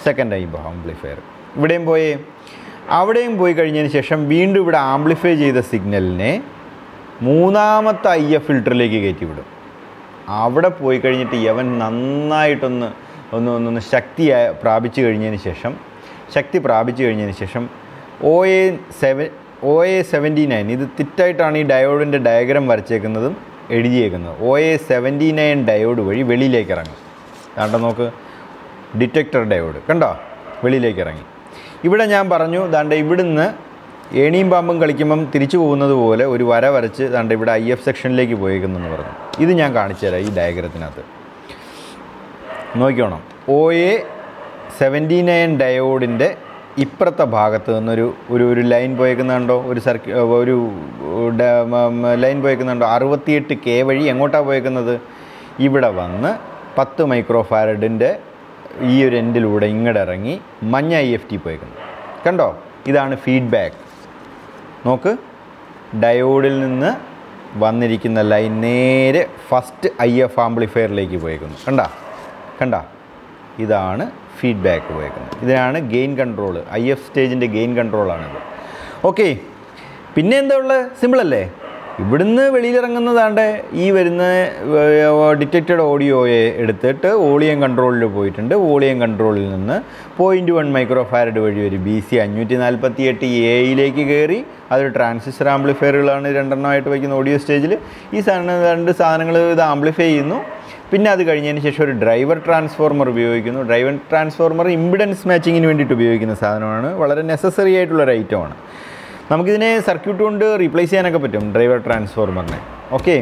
സെക്കൻഡ് ടൈപ്പ് ആംപ്ലിഫയർ ഇവിടെയും പോയേ അവിടെയും പോയി കഴിഞ്ഞതിന് ശേഷം വീണ്ടും ഇവിടെ ആംപ്ലിഫൈ ചെയ്ത സിഗ്നലിനെ മൂന്നാമത്തെ ഐ എഫ് ഫിൽറ്ററിലേക്ക് കയറ്റി വിടും അവിടെ പോയി കഴിഞ്ഞിട്ട് യവൻ നന്നായിട്ടൊന്ന് ഒന്ന് ഒന്നൊന്ന് ശക്തി ആ- പ്രാപിച്ചു കഴിഞ്ഞതിന് ശേഷം ശക്തി പ്രാപിച്ചു കഴിഞ്ഞതിന് ശേഷം O A seven O A seventy nine ഇത് തെറ്റായിട്ടാണ് ഈ ഡയോഡിൻ്റെ ഡയഗ്രാം വരച്ചേക്കുന്നതും എഴുതിയേക്കുന്നത് O A seventy nine diode വഴി വെളിയിലേക്ക് ഇറങ്ങും കണ്ടോ നോക്ക് ഡിറ്റക്ടർ ഡയോഡ് കണ്ടോ വെളിയിലേക്ക് ഇറങ്ങി ഇവിടെ ഞാൻ പറഞ്ഞു ദാണ്ട ഇവിടുന്ന് ഏണിയും പാമ്പും കളിക്കുമ്പം തിരിച്ചു പോകുന്നത് പോലെ ഒരു വര വരച്ച് ദാണ്ട ഇവിടെ ഐ എഫ് സെക്ഷനിലേക്ക് പോയേക്കുന്നെന്ന് പറഞ്ഞു ഇത് ഞാൻ കാണിച്ചു തരാം ഈ ഡയഗ്രത്തിനകത്ത് നോക്കിക്കോണം ഒ എ സെവൻറ്റി നയൻ ഡയോഡിൻ്റെ ഇപ്പുറത്തെ ഭാഗത്ത് നിന്നൊരു ഒരു ഒരു ലൈൻ പോയേക്കുന്നുണ്ടോ ഒരു സർക്യൂ ഒരു ഡ- മ- മ- ലൈൻ പോയേക്കുന്നുണ്ടോ അറുപത്തിയെട്ട് കെ വഴി എങ്ങോട്ടാണ് പോയേക്കുന്നത് ഇവിടെ വന്ന് പത്ത് മൈക്രോ ഫാരഡിൻ്റെ ഈ ഒരു എൻഡിലൂടെ ഇങ്ങോട്ട് ഇറങ്ങി മഞ്ഞ ഐ എഫ് ടി പോയേക്കുന്നു കണ്ടോ ഇതാണ് ഫീഡ്ബാക്ക് നോക്ക് ഡയോഡിൽ നിന്ന് വന്നിരിക്കുന്ന ലൈൻ നേരെ ഫസ്റ്റ് ഐ എഫ് ആംപ്ലിഫയറിലേക്ക് പോയേക്കുന്നു കണ്ട കണ്ട ഇതാണ് ഫീഡ്ബാക്ക് പോയേക്കുന്നത് ഇതിനാണ് ഗെയിൻ കൺട്രോൾ ഐ എഫ് സ്റ്റേജിൻ്റെ ഗെയിൻ കൺട്രോളാണിത് ഓക്കെ പിന്നെ എന്താ ഉള്ളത് സിമ്പിളല്ലേ ഇവിടുന്ന് വെളിയിലിറങ്ങുന്നതാണ്ട് ഈ വരുന്ന ഡിറ്റക്റ്റഡ് ഓഡിയോയെ എടുത്തിട്ട് വോളിയം കൺട്രോളിൽ പോയിട്ടുണ്ട് വോളിയം കൺട്രോളിൽ നിന്ന് പോയിൻറ്റ് വൺ മൈക്രോ ഫാരഡ് വഴി ഒരു ബി സി അഞ്ഞൂറ്റി നാൽപ്പത്തി എട്ട് എയിലേക്ക് കയറി അതൊരു ട്രാൻസിസ്റ്റർ ആംപ്ലിഫയറുകളാണ് രണ്ടെണ്ണമായിട്ട് വയ്ക്കുന്ന ഓഡിയോ സ്റ്റേജിൽ ഈ സാധനം രണ്ട് സാധനങ്ങൾ ഇത് ആംപ്ലിഫൈ ചെയ്യുന്നു പിന്നെ അത് കഴിഞ്ഞതിന് ശേഷം ഒരു ഡ്രൈവർ ട്രാൻസ്ഫോർമർ ഉപയോഗിക്കുന്നു ഡ്രൈവർ ട്രാൻസ്ഫോർമർ ഇമ്പിഡൻസ് മാച്ചിങ്ങിന് വേണ്ടിയിട്ട് ഉപയോഗിക്കുന്ന സാധനമാണ് വളരെ നെസസറി ആയിട്ടുള്ള ഒരു ഐറ്റമാണ് നമുക്കിതിനെ സർക്യൂട്ട് കൊണ്ട് റീപ്ലേസ് ചെയ്യാനൊക്കെ പറ്റും ഡ്രൈവർ ട്രാൻസ്ഫോർമറിനെ ഓക്കെ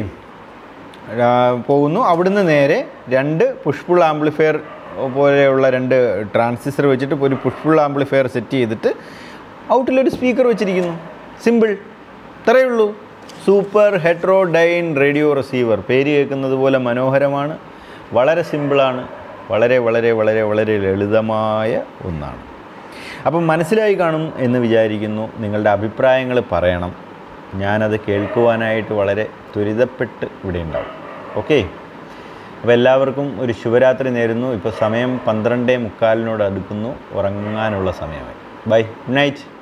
പോകുന്നു അവിടുന്ന് നേരെ രണ്ട് പുഷ്പുൾ ആംപ്ലിഫയർ പോലെയുള്ള രണ്ട് ട്രാൻസിസ്റ്റർ വെച്ചിട്ട് ഒരു പുഷ്പുൾ ആംപ്ലിഫയർ സെറ്റ് ചെയ്തിട്ട് ഔട്ടിലൊരു സ്പീക്കർ വെച്ചിരിക്കുന്നു സിമ്പിൾ ഇത്രയേ ഉള്ളൂ superheterodyne radio receiver പേര് കേൾക്കുന്നത് പോലെ മനോഹരമാണ് വളരെ സിമ്പിളാണ് വളരെ വളരെ വളരെ വളരെ ലളിതമായ ഒന്നാണ് അപ്പം മനസ്സിലായി കാണും എന്ന് വിചാരിക്കുന്നു നിങ്ങളുടെ അഭിപ്രായങ്ങൾ പറയണം ഞാനത് കേൾക്കുവാനായിട്ട് വളരെ ത്വരിതപ്പെട്ട് ഇവിടെ ഉണ്ടാവും ഓക്കെ അപ്പോൾ എല്ലാവർക്കും ഒരു ശുഭരാത്രി നേരുന്നു ഇപ്പോൾ സമയം പന്ത്രണ്ടേ മുക്കാലിനോട് അടുക്കുന്നു ഉറങ്ങാനുള്ള സമയമായി ബൈ ഗുഡ് നൈറ്റ്